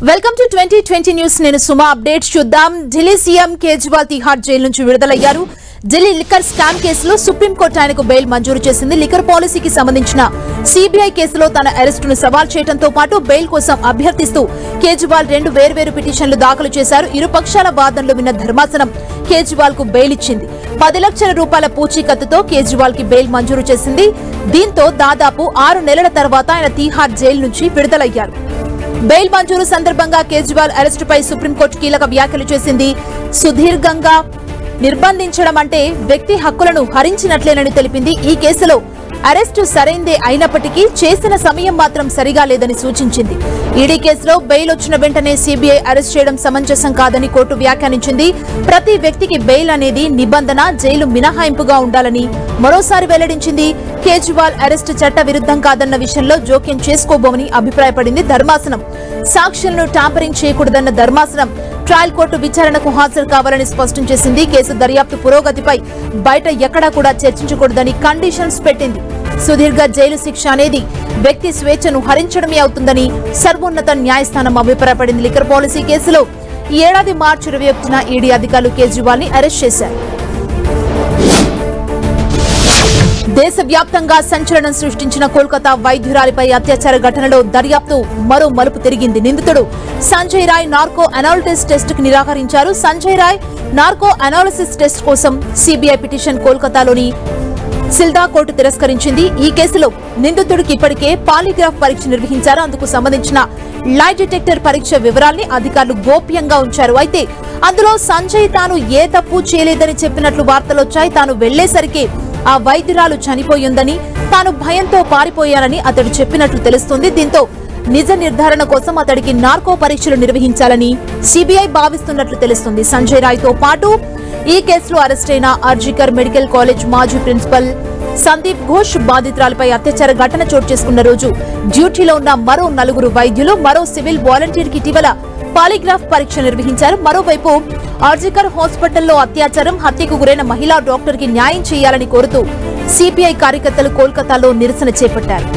welcome to twenty twenty news నేను సుమా updates చూద్దాం ఢిల్లీ సీఎం కేజ్రీవాల్ తిహార్ జైలు నుంచి విడుదలయ్యారు ఢిల్లీ లిక్కర్ స్కామ్ కేసులో సుప్రీంకోర్టు ఆయనకు బెయిల్ మంజూరు చేసింది లిక్కర్ పాలసీకి సంబంధించిన సిబిఐ కేసులో తన అరెస్టును సవాల్ చేయడంతో పాటు బెయిల్ కోసం అభ్యర్థిస్తూ కేజ్రీవాల్ రెండు వేర్వేరు పిటిషన్లు దాఖలు చేశారు ఇరు పక్షాల వాదనలు విన్న ధర్మాసనం కేజ్రీవాల్ కు బెయిల్ ఇచ్చింది పది లక్షల రూపాయల పూచీకత్తుతో కేజ్రీవాల్ కి బెయిల్ మంజూరు చేసింది దీంతో దాదాపు ఆరు నెలల తర్వాత ఆయన తీహార్ జైలు నుంచి విడుదలయ్యారు బెయిల్ మంజూరు సందర్భంగా కేజ్రీవాల్ అరెస్టుపై సుప్రీంకోర్టు కీలక వ్యాఖ్యలు చేసింది సుదీర్ఘంగా నిర్బంధించడం అంటే వ్యక్తి హక్కులను హరించినట్లేనని తెలిపింది ఈ కేసులో అరెస్టు సరైందే అయినప్పటికీ చేసిన సమయం మాత్రం సరిగా లేదని సూచించింది ఈడీ కేసులో బెయిల్ వచ్చిన వెంటనే సీబీఐ అరెస్ట్ చేయడం సమంజసం కాదని కోర్టు వ్యాఖ్యానించింది ప్రతి వ్యక్తికి బెయిల్ అనేది నిబంధన జైలు మినహాయింపుగా ఉండాలని మరోసారి వెల్లడించింది కేజ్రీవాల్ అరెస్టు చట్ట విరుద్ధం కాదన్న విషయంలో జోక్యం చేసుకోబోమని అభిప్రాయపడింది ధర్మాసనం సాక్షులను టాంపరింగ్ చేయకూడదన్న ధర్మాసనం ట్రయల్ కోర్టు విచారణకు హాజరు కావాలని స్పష్టం చేసింది కేసు దర్యాప్తు పురోగతిపై బయట ఎక్కడా కూడా చర్చించకూడదని కండిషన్స్ పెట్టింది సుదీర్ఘ జైలు శిక్ష అనేది వ్యక్తి స్వేచ్ఛను హరించడమే అవుతుందని సర్వోన్నత న్యాయస్థానం అభిప్రాయపడింది లిక్కర్ పాలసీ కేసులో ఈ ఏడాది మార్చి ఇరవై ఒకటిన ఈడీ అధికారులు కేజ్రీవాల్ ని అరెస్ట్ చేశారు దేశవ్యాప్తంగా సంచలనం సృష్టించిన కోల్కతా వైద్యురాలిపై అత్యాచార ఘటనలో దర్యాప్తు మరో మలుపు తిరిగింది నిందితుడు Sanjay Roy narco analysis test కు నిరాకరించారు Sanjay Roy narco analysis test కోసం సిబిఐ పిటిషన్ కోల్కతాలోని సిల్దా కోర్టు తిరస్కరించింది ఈ కేసులో నిందితుడికి ఇప్పటికే పాలిగ్రాఫ్ పరీక్ష నిర్వహించారు అందుకు సంబంధించిన లై డిటెక్టర్ పరీక్ష వివరాల్ని అధికారులు గోప్యంగా ఉంచారు అయితే అందులో సంజయ్ తాను ఏ తప్పు చేయలేదని చెప్పినట్లు వార్తలొచ్చాయి తాను వెళ్లేసరికి ఆ వైద్యురాలు చనిపోయిందని తాను భయంతో పారిపోయానని అతడు చెప్పినట్లు తెలుస్తుంది దీంతో నిజ నిర్ధారణ కోసం అతడికి నార్కో పరీక్షలు నిర్వహించాలని సిబిఐ భావిస్తున్నట్లు తెలుస్తుంది సంజయ్ రాయ్ తో పాటు ఈ కేసులో అరెస్టైన అర్జికర్ మెడికల్ కాలేజ్ మాజీ ప్రిన్సిపల్ సందీప్ ఘోష్ బాధితురాలపై అత్యాచార ఘటన చోటు చేసుకున్న రోజు డ్యూటీలో ఉన్న మరో నలుగురు వైద్యులు మరో సివిల్ వాలంటీర్ కి ఇటీవల పాలిగ్రాఫ్ పరీక్ష నిర్వహించారు మరోవైపు ఆర్జికర్ హాస్పిటల్లో అత్యాచారం హత్యకు గురైన మహిళా డాక్టర్ కి న్యాయం చేయాలని కోరుతూ సిపిఐ కార్యకర్తలు కోల్కతాలో నిరసన చేపట్టారు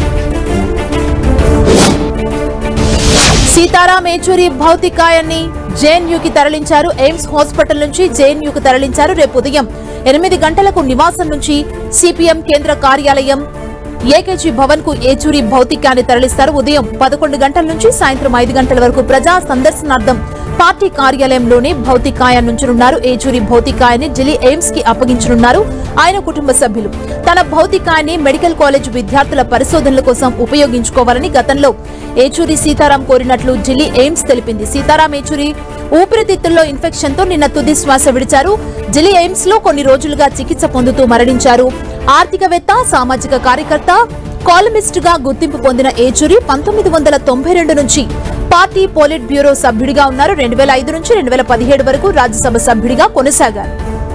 సీతారాం ఏచూరి భౌతికాయాన్ని జేఎన్యూకి తరలించారు ఎయిమ్స్ హాస్పిటల్ నుంచి జేఎన్యూకి తరలించారు రేపు ఉదయం ఎనిమిది గంటలకు నివాసం నుంచి సిపిఎం కేంద్ర కార్యాలయం ఏకేజీ భవన్ కు ఏచూరి భౌతికాన్ని తరలిస్తారు ఉదయం పదకొండు గంటల నుంచి సాయంత్రం ఐదు గంటల వరకు ప్రజా సందర్శనార్థం పార్టీ కార్యాలయంలోనే భౌతికాయం నుంచనున్నారు ఏచూరి భౌతికాయాన్ని ఢిల్లీ ఎయిమ్స్ కి అప్పగించనున్నారు ఆయన కుటుంబ సభ్యులు తన భౌతికాయాన్ని మెడికల్ కాలేజ్ విద్యార్థుల పరిశోధనల కోసం ఉపయోగించుకోవాలని గతంలో ఏచూరి సీతారాం కోరినట్లు ఢిల్లీ ఎయిమ్స్ తెలిపింది సీతారాం ఏచూరి ఊపిరితిత్తుల్లో ఇన్ఫెక్షన్ తో నిన్న తుది శ్వాస విడిచారు ఢిల్లీ ఎయిమ్స్ లో కొన్ని రోజులుగా చికిత్స పొందుతూ మరణించారు ఆర్థికవేత్త సామాజిక కార్యకర్త కాలమిస్ట్ గా గుర్తింపు పొందిన ఏచూరి పంతొమ్మిది వందల తొంభై రెండు నుంచి పార్టీ పోలిట్ బ్యూరో సభ్యుడిగా ఉన్నారు రెండు వేల ఐదు నుంచి రెండు వేల పదిహేడు వరకు రాజ్యసభ సభ్యుడిగా కొనసాగారు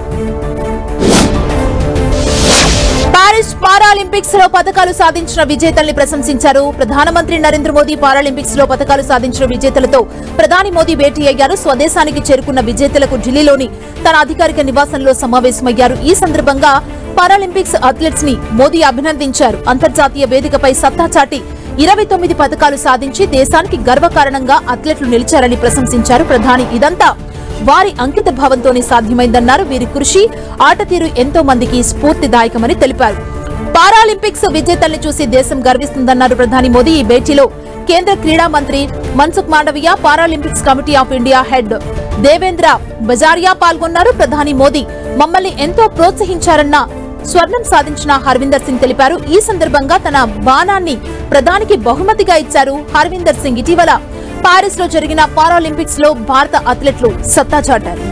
పారిస్ పారాలింపిక్స్ లో పథకాలు సాధించిన విజేతల్ని ప్రశంసించారు ప్రధానమంత్రి నరేంద్ర మోదీ పారాలింపిక్స్ లో పథకాలు సాధించిన విజేతలతో ప్రధాని మోదీ భేటీ అయ్యారు స్వదేశానికి చేరుకున్న విజేతలకు ఢిల్లీలోని తన అధికారిక నివాసంలో సమావేశమయ్యారు ఈ సందర్భంగా పారాలింపిక్స్ అథ్లెట్స్ ని మోదీ అభినందించారు అంతర్జాతీయ వేదికపై సత్తా చాటి ఇరవై తొమ్మిది పథకాలు సాధించి దేశానికి గర్వకారణంగా అథ్లెట్లు నిలిచారని ప్రశంసించారు ప్రధాని ఇదంతా వారి అంకిత భావంతోనే సాధ్యమైందన్నారు వీరి కృషి ఆట తీరు ఎంతో మందికి స్ఫూర్తిదాయకమని తెలిపారు పారాలింపిక్స్ విజేతల్ని చూసి దేశం గర్విస్తుందన్నారు ప్రధాని మోదీ ఈ భేటీలో కేంద్ర క్రీడా మంత్రి Mansukh Mandaviya Paralympics committee of India head Devendra Jhajharia పాల్గొన్నారు ప్రధాని మోదీ మమ్మల్ని ఎంతో ప్రోత్సహించారన్న స్వర్ణం సాధించిన హర్విందర్ సింగ్ తెలిపారు ఈ సందర్భంగా తన బాణాన్ని ప్రధానికి బహుమతిగా ఇచ్చారు హర్విందర్ సింగ్ ఇటీవల పారిస్ లో జరిగిన పారాలింపిక్స్ లో భారత అథ్లెట్లు సత్తా చాటారు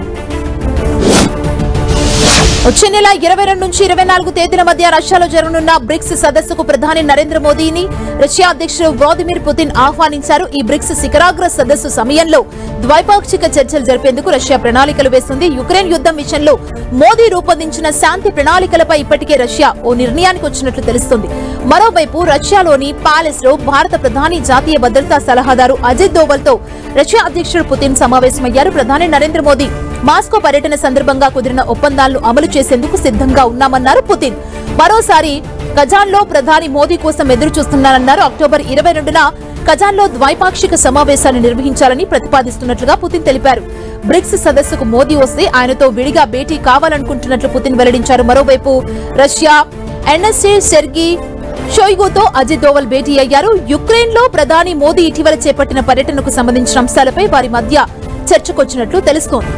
వచ్చే నెల ఇరవై రెండు నుంచి ఇరవై నాలుగు తేదీల మధ్య రష్యాలో జరగనున్న బ్రిక్స్ సదస్సుకు ప్రధాని నరేంద్ర మోదీని రష్యా అధ్యక్షుడు వ్లాదిమిర్ పుతిన్ ఆహ్వానించారు ఈ బ్రిక్స్ శిఖరాగ్ర సదస్సు సమయంలో ద్వైపాక్షిక చర్చలు జరిపేందుకు రష్యా ప్రణాళికలు వేస్తుంది యుక్రెయిన్ యుద్ధం విషయంలో మోదీ రూపొందించిన శాంతి ప్రణాళికలపై ఇప్పటికే రష్యా ఓ నిర్ణయానికి వచ్చినట్లు తెలుస్తుంది మరోవైపు రష్యాలోని ప్యాలెస్ లో భారత ప్రధాని జాతీయ భద్రతా సలహాదారు అజిత్ దోవల్ తో రష్యా అధ్యక్షుడు పుతిన్ సమావేశమయ్యారు ప్రధాని నరేంద్ర మోదీ మాస్కో పర్యటన సందర్భంగా కుదిరిన ఒప్పందాలను అమలు చేసేందుకు సిద్ధంగా ఉన్నామన్నారు పుతిన్ మరోసారి కజాన్ లో ప్రధాని మోదీ కోసం ఎదురు చూస్తున్నారన్నారు అక్టోబర్ ఇరవై రెండున కజాన్లో ద్వైపాక్షిక సమావేశాన్ని నిర్వహించాలని ప్రతిపాదిస్తున్నట్లుగా పుతిన్ తెలిపారు బ్రిక్స్ సదస్సుకు మోదీ వస్తే ఆయనతో విడిగా భేటీ కావాలనుకుంటున్నట్లు పుతిన్ వెల్లడించారు మరోవైపు రష్యా ఎన్ఎస్ఏ సెర్గీ షోయిగుతో అజిత్ దోవల్ భేటీ అయ్యారు యుక్రెయిన్ లో ప్రధాని మోదీ ఇటీవల చేపట్టిన పర్యటనకు సంబంధించిన అంశాలపై వారి మధ్య చర్చకొచ్చినట్లు తెలుస్తోంది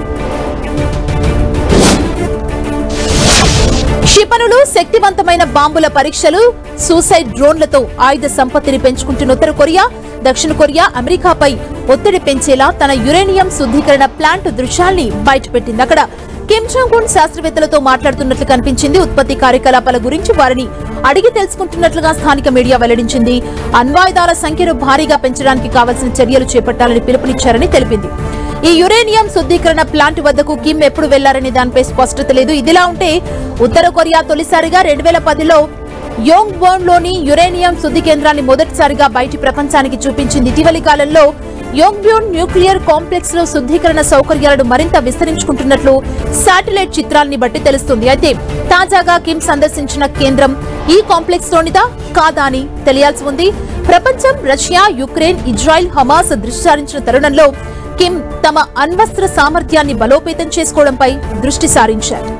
క్షిపణులు శక్తివంతమైన బాంబుల పరీక్షలు సూసైడ్ డ్రోన్లతో ఆయుధ సంపత్తిని పెంచుకుంటున్న ఉత్తర కొరియా దక్షిణ కొరియా అమెరికాపై ఒత్తిడి పెంచేలా తన యురేనియం శుద్ధీకరణ ప్లాంట్ దృశ్యాల్ని బయటపెట్టింది అక్కడ కిమ్ జాంగ్ ఉన్ శాస్త్రవేత్తలతో మాట్లాడుతున్నట్లు కనిపించింది ఉత్పత్తి కార్యకలాపాల గురించి వారిని అడిగి తెలుసుకుంటున్నట్లుగా స్థానిక మీడియా వెల్లడించింది అణ్వాయుధాల సంఖ్యను భారీగా పెంచడానికి కావాల్సిన చర్యలు చేపట్టాలని పిలుపునిచ్చారని తెలిపింది ఈ యురేనియం శుద్ధీకరణ ప్లాంట్ వద్దకు కిమ్ ఎప్పుడు వెళ్లారనే దానిపై స్పష్టత లేదు ఇదిలా ఉంటే ఉత్తర కొరియా తొలిసారిగా రెండు వేల పదిలో యోంగ్ బోన్ లోని యురేనియం శుద్ధి కేంద్రాన్ని మొదటిసారిగా బయటి ప్రపంచానికి చూపించింది ఇటీవలి కాలంలో యోంగ్బ్యూన్ న్యూక్లియర్ కాంప్లెక్స్ లో శుద్ధీకరణ సౌకర్యాలను మరింత విస్తరించుకుంటున్నట్లు శాటిలైట్ చిత్రాల్ని బట్టి తెలుస్తుంది అయితే తాజాగా కిమ్ సందర్శించిన కేంద్రం ఈ కాంప్లెక్స్ లోనిదా కాదా అని తెలియాల్సి ఉంది ప్రపంచం రష్యా యుక్రెయిన్ ఇజ్రాయెల్ హమాస్ దృష్టి సారించిన తరుణంలో కిమ్ తమ అణ్వస్త్ర సామర్థ్యాన్ని బలోపేతం చేసుకోవడంపై దృష్టి సారించారు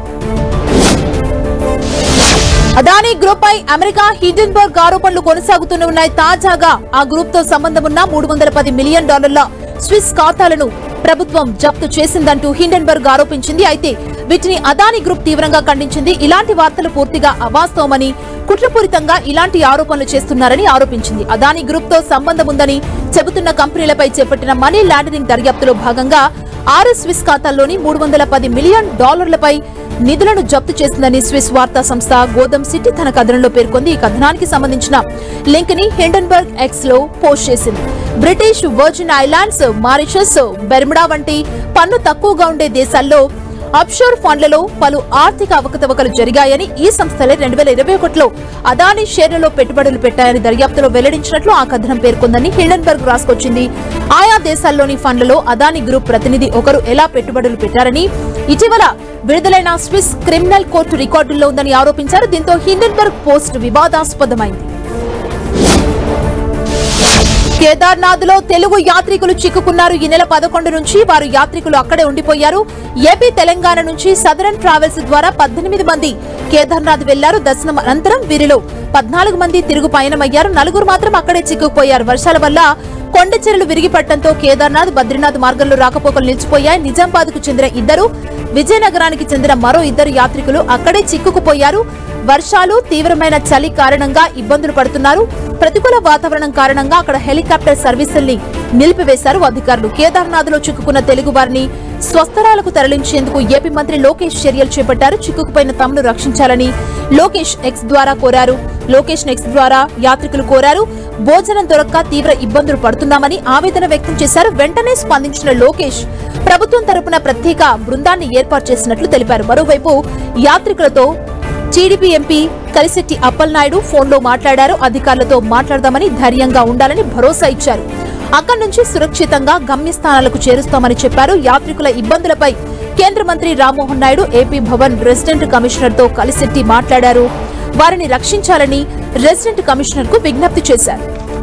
అదానీ గ్రూప్ పై అమెరికా హిడెన్బర్గ్ ఆరోపణలు కొనసాగుతూనే ఉన్నాయి తాజాగా ఆ గ్రూప్ తో సంబంధం ఉన్న మూడు వందల పది మిలియన్ డాలర్ల స్విస్ ఖాతాలను ప్రభుత్వం జప్తు చేసిందంటూ హిండెన్బర్గ్ ఆరోపించింది అయితే వీటిని అదానీ గ్రూప్ తీవ్రంగా ఖండించింది ఇలాంటి వార్తలు పూర్తిగా అవాస్తవమని కుట్రపూరితంగా ఇలాంటి ఆరోపణలు చేస్తున్నారని ఆరోపించింది అదానీ గ్రూప్ తో సంబంధం ఉందని చెబుతున్న కంపెనీలపై చేపట్టిన మనీ లాండరింగ్ దర్యాప్తులో భాగంగా ఆరు స్విస్ ఖాతాల్లోని మూడు వందల పది మిలియన్ డాలర్లపై నిధులను జప్తు చేసిందని స్విస్ వార్తా సంస్థ గోదమ్ సిటీ తన కథనంలో పేర్కొంది ఈ కథనానికి సంబంధించిన లింక్ ని హిండెన్బర్గ్ ఎక్స్ లో పోస్ట్ చేసింది British Virgin Islands Mauritius Bermuda వంటి పన్ను తక్కువగా ఉండే దేశాల్లో అప్షోర్ ఫండ్లలో పలు ఆర్థిక అవకతవకలు జరిగాయని ఈ సంస్థలే రెండు వేల ఇరవై ఒకటిలో అదానీ షేర్లలో పెట్టుబడులు పెట్టాయని దర్యాప్తులో వెల్లడించినట్లు ఆ కథనం పేర్కొందని హిండెన్బర్గ్ రాసుకొచ్చింది ఆయా దేశాల్లోని ఫండ్లలో అదానీ గ్రూప్ ప్రతినిధి ఒకరు ఎలా పెట్టుబడులు పెట్టారని ఇటీవల విడుదలైన స్విస్ క్రిమినల్ కోర్టు రికార్డుల్లో ఉందని ఆరోపించారు దీంతో హిండెన్బర్గ్ పోస్ట్ వివాదాస్పదమైంది కేదార్నాథ్ లో తెలుగు యాత్రికులు చిక్కుకున్నారు ఈ నెల పదకొండు నుంచి వారు యాత్రికులు అక్కడే ఉండిపోయారు ఏపీ తెలంగాణ నుంచి సదరన్ ట్రావెల్స్ ద్వారా పద్దెనిమిది మంది కేదార్నాథ్ వెళ్లారు దర్శనం అనంతరం వీరిలో పద్నాలుగు మంది తిరుగు పయనమయ్యారు నలుగురు మాత్రం అక్కడే చిక్కుకుపోయారు వర్షాల వల్ల కొండ చెరలు విరిగిపడటంతో కేదార్నాథ్ బద్రీనాథ్ మార్గంలో రాకపోకలు నిలిచిపోయాయి నిజామాబాద్ కు చెందిన ఇద్దరు విజయనగరానికి చెందిన మరో ఇద్దరు యాత్రికులు అక్కడే చిక్కుకుపోయారు వర్షాలు తీవ్రమైన చలి కారణంగా ఇబ్బందులు పడుతున్నారు ప్రతికూల వాతావరణం కారణంగా అక్కడ హెలికాప్టర్ సర్వీసుల్ని నిలిపివేశారు అధికారులు కేదార్నాథ్ లో చిక్కుకున్న తెలుగు వారిని స్వస్థలాలకు తరలించేందుకు ఏపీ మంత్రి లోకేష్ చర్యలు చేపట్టారు చిక్కుకుపోయిన తమను రక్షించాలని లోకేష్ ఎక్స్ ద్వారా కోరారు లోకేష్ ఎక్స్ ద్వారా యాత్రికులు కోరారు భోజనం దొరక్క తీవ్ర ఇబ్బందులు పడుతున్నామని ఆవేదన వ్యక్తం చేశారు వెంటనే స్పందించిన లోకేష్ ప్రభుత్వం తరపున ప్రత్యేక బృందాన్ని ఏర్పాటు చేసినట్లు తెలిపారు మరోవైపు యాత్రికులతో టీడీపీ ఎంపీ కలిశెట్టి అప్పలనాయుడు ఫోన్లో మాట్లాడారు అధికారులతో మాట్లాడదామని ధైర్యంగా ఉండాలని భరోసా ఇచ్చారు అక్కడి నుంచి సురక్షితంగా గమ్యస్థానాలకు చేరుస్తామని చెప్పారు యాత్రికుల ఇబ్బందులపై కేంద్ర మంత్రి Rammohan Naidu AP Bhavan resident commissioner తో కలిసెట్టి మాట్లాడారు వారిని రక్షించాలని రెసిడెంట్ కమిషనర్ కు విజ్ఞప్తి చేశారు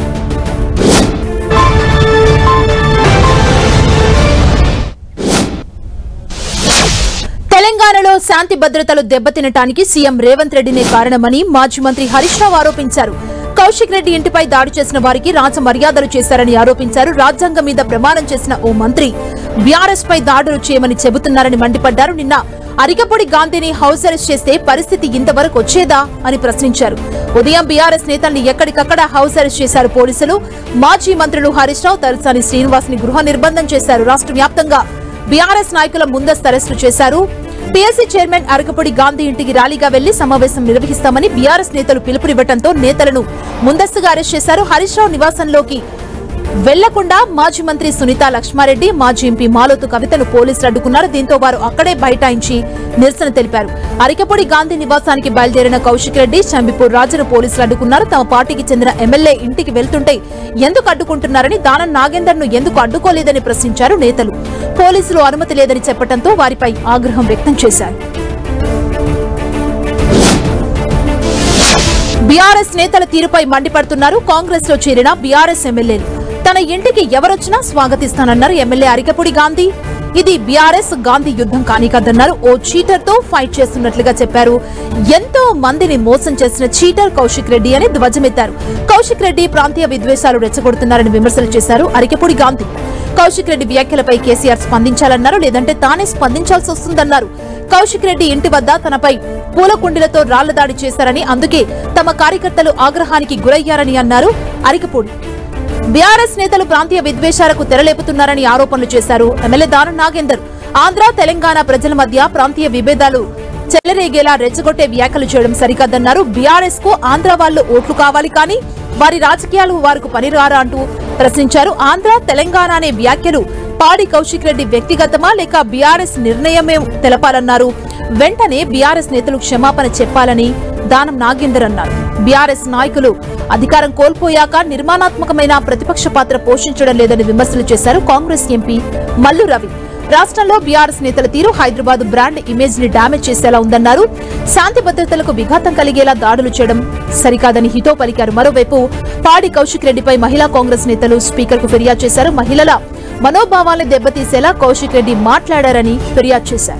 తెలంగాణలో శాంతి భద్రతలు దెబ్బతినటానికి సీఎం రేవంత్ రెడ్డినే కారణమని మాజీ మంత్రి హరీష్ రావు ఆరోపించారు కౌశిక్ రెడ్డి ఇంటిపై దాడి చేసిన వారికి రాజ మర్యాదలు చేశారని ఆరోపించారు రాజ్యాంగం మీద ప్రమాణం చేసిన ఓ మంత్రి బీఆర్ఎస్ పై దాడులు చేయమని చెబుతున్నారని మండిపడ్డారు నిన్న అరికపొడి గాంధీని హౌస్ అరెస్ట్ చేస్తే పరిస్థితి ఇంతవరకు వచ్చేదా అని ప్రశ్నించారు ఉదయం బీఆర్ఎస్ నేతల్ని ఎక్కడికక్కడ హౌస్ అరెస్ట్ చేశారు పోలీసులు మాజీ మంత్రులు హరీష్ రావు తలసాని శ్రీనివాస్ ని గృహ నిర్బంధం చేశారు రాష్ట్ర వ్యాప్తంగా బీఆర్ఎస్ నాయకుల ముందస్తు అరెస్టు చేశారు పీఎస్సీ చైర్మన్ అరకపొడి గాంధీ ఇంటికి ర్యాలీగా వెళ్లి సమావేశం నిర్వహిస్తామని బీఆర్ఎస్ నేతలు పిలుపునివ్వడంతో నేతలను ముందస్తుగా అరెస్ట్ చేశారు హరీష్ రావు నివాసంలోకి వెళ్లకుండా మాజీ మంత్రి సునీత లక్ష్మారెడ్డి మాజీ ఎంపీ మాలోతు కవితను పోలీసులు అడ్డుకున్నారు దీంతో వారు అక్కడే బైఠాయించి నిరసన తెలిపారు అరికపొడి గాంధీ నివాసానికి బయలుదేరిన కౌశిక్ రెడ్డి చంబిపూర్ రాజును పోలీసులు అడ్డుకున్నారు తమ పార్టీకి చెందిన ఎమ్మెల్యే ఇంటికి వెళ్తుంటే ఎందుకు అడ్డుకుంటున్నారని దానం నాగేందర్ ను ఎందుకు అడ్డుకోలేదని ప్రశ్నించారు నేతలు పోలీసులు అనుమతి లేదని చెప్పడంతో వారిపై ఆగ్రహం వ్యక్తం చేశారు బీఆర్ఎస్ నేతల తీరుపై మండిపడుతున్నారు కాంగ్రెస్ లో చేరిన బీఆర్ఎస్ ఎమ్మెల్యేలు తన ఇంటికి ఎవరొచ్చినా స్వాగతిస్తానన్నారు ఎమ్మెల్యే అరికపుడి గాంధీ ఇది బీఆర్ఎస్ గాంధీ యుద్ధం కాని కదన్నారు ఓ చీటర్ తో ఫైట్ చేస్తున్నట్లుగా చెప్పారు ఎంతో మందిని మోసం చేసిన చీటర్ కౌశిక్ రెడ్డి అని ధ్వజమెత్తారు కౌశిక్ రెడ్డి ప్రాంతీయ విద్వేషాలు రెచ్చగొడుతున్నారని విమర్శలు చేశారు అరికెపుడి గాంధీ కౌశిక్ రెడ్డి వ్యాఖ్యలపై కేసీఆర్ స్పందించాలన్నారు లేదంటే తానే స్పందించాల్సి వస్తుందన్నారు కౌశిక్ రెడ్డి ఇంటి వద్ద తనపై పూల కుండీలతో రాళ్ల దాడి చేశారని అందుకే తమ కార్యకర్తలు ఆగ్రహానికి గురయ్యారని అన్నారు అరికపూడి బీఆర్ఎస్ నేతలు ప్రాంతీయ విద్వేషాలకు తెరలేపుతున్నారని ఆరోపణలు చేశారు ఎమ్మెల్యే దారు నాగేందర్ ఆంధ్ర తెలంగాణ ప్రజల మధ్య ప్రాంతీయ విభేదాలు చెలరేగేలా రెచ్చగొట్టే వ్యాఖ్యలు చేయడం సరికాదన్నారు బీఆర్ఎస్ కు ఆంధ్ర వాళ్ళు ఓట్లు కావాలి కానీ వారి రాజకీయాలు వారికి పనిరారా అంటూ ప్రశ్నించారు ఆంధ్ర తెలంగాణ అనే వ్యాఖ్యలు పాడి కౌశిక్ రెడ్డి వ్యక్తిగతమా లేక బీఆర్ఎస్ నిర్ణయమే తెలపాలన్నారు వెంటనే బీఆర్ఎస్ నేతలు క్షమాపణ చెప్పాలని దానం నాగేందర్ అన్నారు బీఆర్ఎస్ నాయకులు అధికారం కోల్పోయాక నిర్మాణాత్మకమైన ప్రతిపక్ష పాత్ర పోషించడం లేదని విమర్శలు చేశారు కాంగ్రెస్ ఎంపీ మల్లు రవి రాష్ట్రంలో బీఆర్ఎస్ నేతల తీరు హైదరాబాద్ బ్రాండ్ ఇమేజ్ ని డామేజ్ చేసేలా ఉందన్నారు శాంతి భద్రతలకు విఘాతం కలిగేలా దాడులు చేయడం సరికాదని హితో పలికారు మరోవైపు పాడి కౌశిక్ రెడ్డిపై మహిళా కాంగ్రెస్ నేతలు స్పీకర్ కు ఫిర్యాదు చేశారు మహిళల మనోభావాల్ని దెబ్బతీసేలా కౌశిక్ రెడ్డి మాట్లాడారని ఫిర్యాదు చేశారు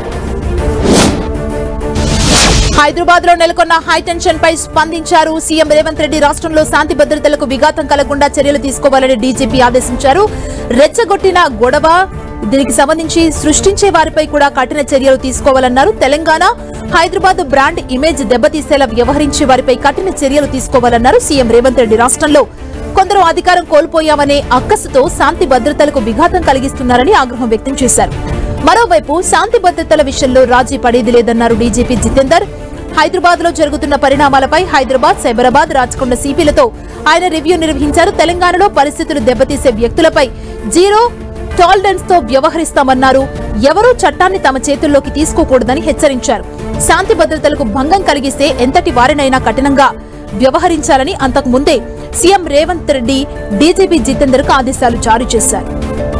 హైదరాబాద్ లో నెలకొన్న హైటెన్షన్ పై స్పందించారు సీఎం రేవంత్ రెడ్డి రాష్ట్రంలో శాంతి భద్రతలకు విఘాతం కలగకుండా చర్యలు తీసుకోవాలని డీజీపీ ఆదేశించారు రెచ్చగొట్టిన గొడవ దీనికి సంబంధించి సృష్టించే వారిపై కూడా కఠిన చర్యలు తీసుకోవాలన్నారు తెలంగాణ హైదరాబాద్ బ్రాండ్ ఇమేజ్ దెబ్బతీసేలా వ్యవహరించే వారిపై కఠిన చర్యలు తీసుకోవాలన్నారు సీఎం రేవంత్ రెడ్డి రాష్ట్రంలో కొందరు అధికారం కోల్పోయామనే అక్కసుతో శాంతి భద్రతలకు విఘాతం కలిగిస్తున్నారని ఆగ్రహం వ్యక్తం చేశారు మరోవైపు శాంతి భద్రతల విషయంలో రాజీ పడేది లేదన్నారు డీజీపీ జితేందర్ హైదరాబాద్ లో జరుగుతున్న పరిణామాలపై హైదరాబాద్ సైబరాబాద్ రాచకొండ సిపిలతో ఆయన రివ్యూ నిర్వహించారు తెలంగాణలో పరిస్థితులు దెబ్బతీసే వ్యక్తులపై జీరో టాలరెన్స్ తో వ్యవహరిస్తామన్నారు ఎవరూ చట్టాన్ని తమ చేతుల్లోకి తీసుకోకూడదని హెచ్చరించారు శాంతి భద్రతలకు భంగం కలిగిస్తే ఎంతటి వారినైనా కఠినంగా వ్యవహరించాలని అంతకు ముందే సీఎం రేవంత్ రెడ్డి డీజీపీ జితేందర్ కు ఆదేశాలు జారీ చేశారు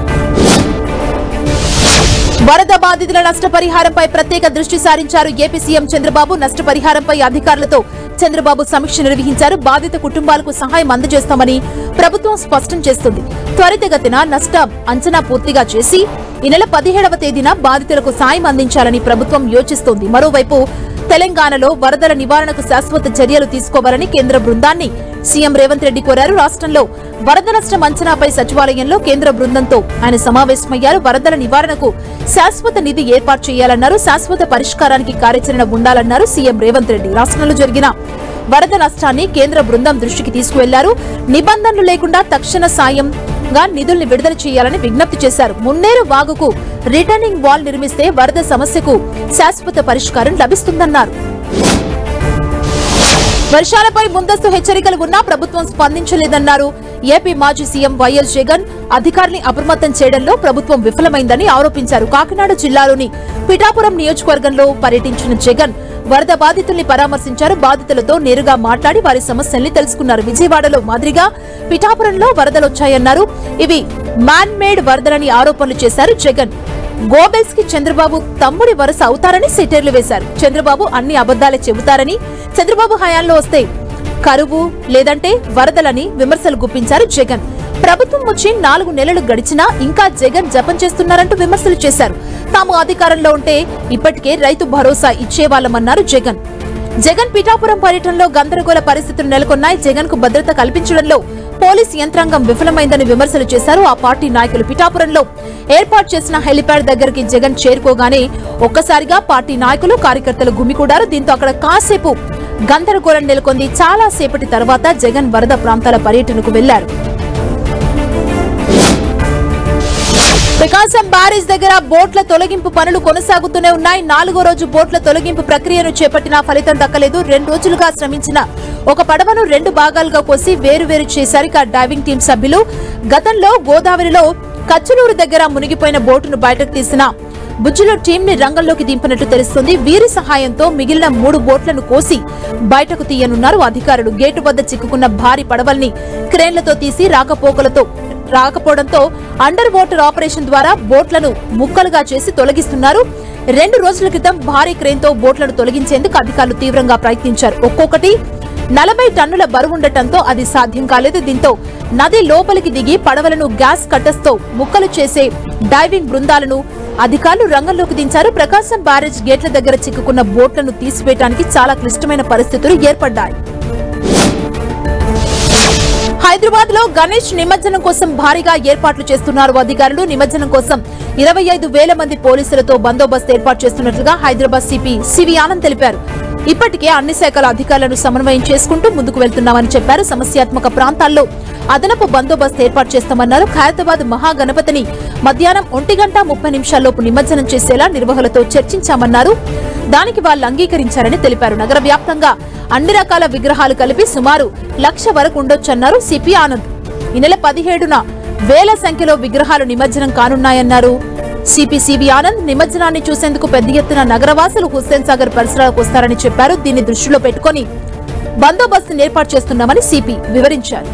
వరద బాధితుల నష్టపరిహారంపై ప్రత్యేక దృష్టి సారించారు ఏపీ సీఎం చంద్రబాబు నష్టపరిహారంపై అధికారులతో చంద్రబాబు సమీక్ష నిర్వహించారు బాధిత కుటుంబాలకు సహాయం అందజేస్తామని ప్రభుత్వం స్పష్టం చేస్తుంది త్వరితగతిన నష్టం అంచనా పూర్తిగా చేసి ఈ నెల పదిహేడవ తేదీన బాధితులకు సాయం అందించాలని ప్రభుత్వం యోచిస్తోంది మరోవైపు తెలంగాణలో వరదల నివారణకు శాశ్వత చర్యలు తీసుకోవాలని కేంద్ర బృందాన్ని సీఎం రేవంత్ రెడ్డి కోరారు రాష్ట్రంలో వరద నష్టం అంచనాపై సచివాలయంలో కేంద్ర బృందంతో ఆయన సమావేశమయ్యారు వరదల నివారణకు శాశ్వత నిధి ఏర్పాటు చేయాలన్నారు శాశ్వత పరిష్కారానికి కార్యాచరణ ఉండాలన్నారు సీఎం రేవంత్ రెడ్డి రాష్ట్రంలో జరిగిన వరద నష్టాన్ని కేంద్ర బృందం దృష్టికి తీసుకువెళ్లారు నిబంధనలు లేకుండా తక్షణ సాయంగా నిధుల్ని విడుదల చేయాలని విజ్ఞప్తి చేశారు మున్నేరు వాగుకు రిటర్నింగ్ వాల్ నిర్మిస్తే వరద సమస్యకు శాశ్వత పరిష్కారం లభిస్తుందన్నారు వర్షాలపై ముందస్తు హెచ్చరికలు ఉన్నా ప్రభుత్వం స్పందించలేదన్నారు ఏపీ మాజీ సీఎం వైఎస్ జగన్ అధికారిని అప్రమత్తం చేయడంలో ప్రభుత్వం విఫలమైందని ఆరోపించారు కాకినాడ జిల్లాలోని పిఠాపురం నియోజకవర్గంలో పర్యటించిన జగన్ వరద బాధితుల్ని పరామర్శించారు బాధితులతో నేరుగా మాట్లాడి వారి సమస్యల్ని తెలుసుకున్నారు విజయవాడలో మాదిరిగా పిఠాపురంలో వరదలొచ్చాయన్నారు ఇవి మ్యాన్ మేడ్ వరదలని ఆరోపణలు చేశారు జగన్ గోబెల్స్ కి చంద్రబాబు తమ్ముడి వరుస అవుతారని సెటర్లు వేశారు చంద్రబాబు అన్ని అబద్ధాలే చెబుతారని చంద్రబాబు హయాంలో వస్తే కరువు లేదంటే వరదలని విమర్శలు గుప్పించారు జగన్ ప్రభుత్వం వచ్చి నాలుగు నెలలు గడిచినా ఇంకా జగన్ జపం చేస్తున్నారంటూ విమర్శలు చేశారు తాము అధికారంలో ఉంటే ఇప్పటికే రైతు భరోసా ఇచ్చేవాళ్లమన్నారు జగన్ జగన్ పిఠాపురం పర్యటనలో గందరగోళ పరిస్థితులు నెలకొన్నాయి జగన్ కు భద్రత కల్పించడంలో పోలీస్ యంత్రాంగం విఫలమైందని విమర్శలు చేశారు ఆ పార్టీ నాయకులు పిఠాపురంలో ఏర్పాటు చేసిన హెలిప్యాడ్ దగ్గరికి జగన్ చేరుకోగానే ఒక్కసారిగా పార్టీ నాయకులు కార్యకర్తలు గుమికూడారు దీంతో అక్కడ కాసేపు గందరగోళం నెలకొంది చాలా సేపటి తర్వాత జగన్ వరద ప్రాంతాల పర్యటనకు వెళ్లారు ప్రకాశం బ్యారేజ్ దగ్గర బోట్ల తొలగింపు పనులు కొనసాగుతూనే ఉన్నాయి నాలుగో రోజు బోట్ల తొలగింపు ప్రక్రియను చేపట్టినా ఫలితం దక్కలేదు రెండు రోజులుగా శ్రమించిన ఒక పడవను రెండు భాగాలుగా కోసి వేరువేరు చేశారు ఇక డైవింగ్ టీం సభ్యులు గతంలో గోదావరిలో కచ్చలూరు దగ్గర మునిగిపోయిన బోటును బయటకు తీసిన బుజ్జులో టీం ని రంగంలోకి దింపినట్టు తెలుస్తుంది వీరి సహాయంతో మిగిలిన మూడు బోట్లను కోసి బయటకు తీయనున్నారు అధికారులు గేటు వద్ద చిక్కుకున్న భారీ పడవల్ని క్రేన్లతో తీసి రాకపోకలతో రాకపోవడంతో అండర్ వాటర్ ఆపరేషన్ ద్వారా బోట్లను ముక్కలుగా చేసి తొలగిస్తున్నారు రెండు రోజుల క్రితం భారీ క్రేన్ తో బోట్లను తొలగించేందుకు అధికారులు తీవ్రంగా ప్రయత్నించారు ఒక్కొక్కటి నలభై టన్నుల బరువుండటంతో అది సాధ్యం కాలేదు దీంతో నది లోపలికి దిగి పడవలను గ్యాస్ కట్టర్స్తో ముక్కలు చేసే డైవింగ్ బృందాలను అధికారులు రంగంలోకి దించారు ప్రకాశం బ్యారేజ్ గేట్ల దగ్గర చిక్కుకున్న బోట్లను తీసివేయడానికి చాలా క్లిష్టమైన పరిస్థితులు ఏర్పడ్డాయి హైదరాబాద్ లో గణేష్ నిమజ్జనం కోసం భారీగా ఏర్పాట్లు చేస్తున్నారు అధికారులు నిమజ్జనం కోసం ఇరవై ఐదు వేల మంది పోలీసులతో బందోబస్తు ఏర్పాటు చేస్తున్నట్లుగా హైదరాబాద్ సిపి సివి ఆనంద్ తెలిపారు ఇప్పటికే అన్ని శాఖల అధికారులను సమన్వయం చేసుకుంటూ ముందుకు వెళ్తున్నామని చెప్పారు సమస్యాత్మక ప్రాంతాల్లో అదనపు బందోబస్తు ఏర్పాటు చేస్తామన్నారు ఖైరతాబాద్ మహాగణపతిని మధ్యాహ్నం ఒంటి గంట ముప్పై నిమిషాల్లోపు నిమజ్జనం చేసేలా నిర్వహణలతో చర్చించామన్నారు దానికి వాళ్ళు అంగీకరించారని తెలిపారు నగర వ్యాప్తంగా అన్ని రకాల విగ్రహాలు కలిపి సుమారు లక్ష వరకు ఉండొచ్చన్నారు సిపి ఆనంద్ ఈ నెల పదిహేడున వేల సంఖ్యలో విగ్రహాలు నిమజ్జనం కానున్నాయన్నారు సిపి సిబి ఆనంద్ నిమజ్జనాన్ని చూసేందుకు పెద్ద ఎత్తున నగరవాసులు హుస్సేన్ సాగర్ పరిసరాలకు వస్తారని చెప్పారు దీన్ని దృష్టిలో పెట్టుకుని బందోబస్తును ఏర్పాటు చేస్తున్నామని సిపి వివరించారు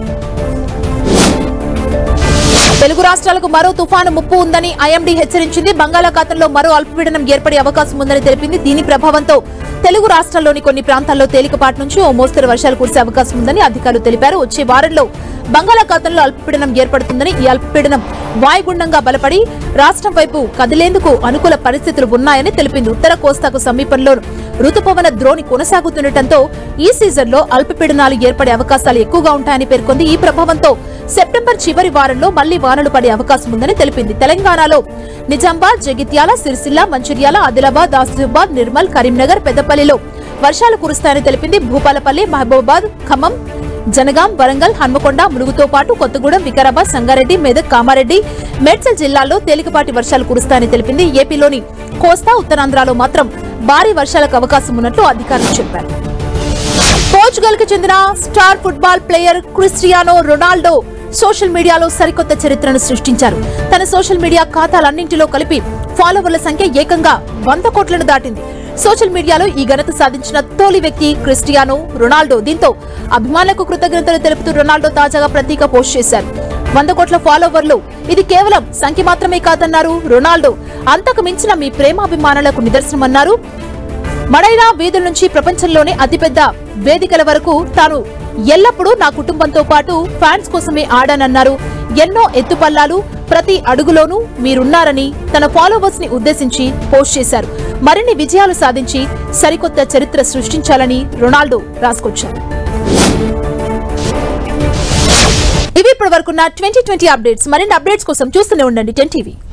తెలుగు రాష్ట్రాలకు మరో తుఫాను ముప్పు ఉందని ఐఎండీ హెచ్చరించింది బంగాళాఖాతంలో మరో అల్పపీడనం ఏర్పడే అవకాశం ఉందని తెలిపింది దీని ప్రభావంతో తెలుగు రాష్ట్రాల్లోని కొన్ని ప్రాంతాల్లో తేలికపాటి నుంచి ఓ మోస్తరు వర్షాలు కురిసే అవకాశం ఉందని అధికారులు తెలిపారు వచ్చే వారంలో బంగాళాఖాతంలో అల్పపీడనం ఏర్పడుతుందని ఈ అల్పపీడనం వాయుగుండంగా బలపడి రాష్ట్రం వైపు కదిలేందుకు అనుకూల పరిస్థితులు ఉన్నాయని తెలిపింది ఉత్తర కోస్తాకు సమీపంలో రుతుపవన ద్రోణి కొనసాగుతుండటంతో ఈ సీజన్లో అల్పపీడనాలు ఏర్పడే అవకాశాలు ఎక్కువగా ఉంటాయని పేర్కొంది ఈ ప్రభావంతో సెప్టెంబర్ చివరి వారంలో మళ్లీ వానలు పడే అవకాశం ఉందని తెలిపింది తెలంగాణలో నిజామాబాద్ జగిత్యాల సిరిసిల్ల మంచిర్యాల ఆదిలాబాద్ ఆసిఫాబాద్ నిర్మల్ కరీంనగర్ పెద్దపల్లిలో వర్షాలు కురుస్తాయని తెలిపింది భూపాలపల్లి మహబూబాబాద్ ఖమ్మం జనగాం వరంగల్ హన్మకొండ ములుగుతో పాటు కొత్తగూడెం వికారాబాద్ సంగారెడ్డి మెదక్ కామారెడ్డి మేడ్చల్ జిల్లాల్లో తేలికపాటి వర్షాలు కురుస్తాయని తెలిపింది ఏపీలోని కోస్తా ఉత్తరాంధ్రలో మాత్రం భారీ వర్షాలకు అవకాశం ఉన్నట్లు అధికారులు చెప్పారు పోర్చుగల్ కి చెందిన star football player Cristiano Ronaldo social మీడియాలో సరికొత్త చరిత్రను సృష్టించారు తన సోషల్ మీడియా ఖాతాలన్నింటిలో కలిపి ఫాలోవర్ల సంఖ్య ఏకంగా వంద కోట్లను దాటింది సోషల్ మీడియాలో ఈ ఘనత సాధించిన తొలి వ్యక్తి క్రిస్టియానో రొనాల్డో దీంతో అభిమానులకు కృతజ్ఞతలు తెలుపుతూ రొనాల్డో తాజాగా ప్రతీక పోస్ట్ చేశారు వంద కోట్ల ఫాలోవర్లు ఇది కేవలం సంఖ్య మాత్రమే కాదన్నారు రొనాల్డో అంతకు మించిన మీ ప్రేమాభిమానులకు నిదర్శనమన్నారు మడైరా వీధుల నుంచి ప్రపంచంలోనే అతిపెద్ద వేదికల వరకు తాను ఎల్లప్పుడూ నా కుటుంబంతో పాటు ఫ్యాన్స్ కోసమే ఆడానన్నారు ఎన్నో ఎత్తుపల్లాలు ప్రతి అడుగులోనూ మీరున్నారని తన ఫాలోవర్స్ ని ఉద్దేశించి పోస్ట్ చేశారు మరిన్ని విజయాలు సాధించి సరికొత్త చరిత్ర సృష్టించాలని రొనాల్డో రాసుకొచ్చారు ఇవి ఇప్పటి వరకున్న ట్వంటీ ట్వంటీ అప్డేట్స్ మరిన్ని అప్డేట్స్ కోసం చూస్తూనే ఉండండి టెన్ టీవీ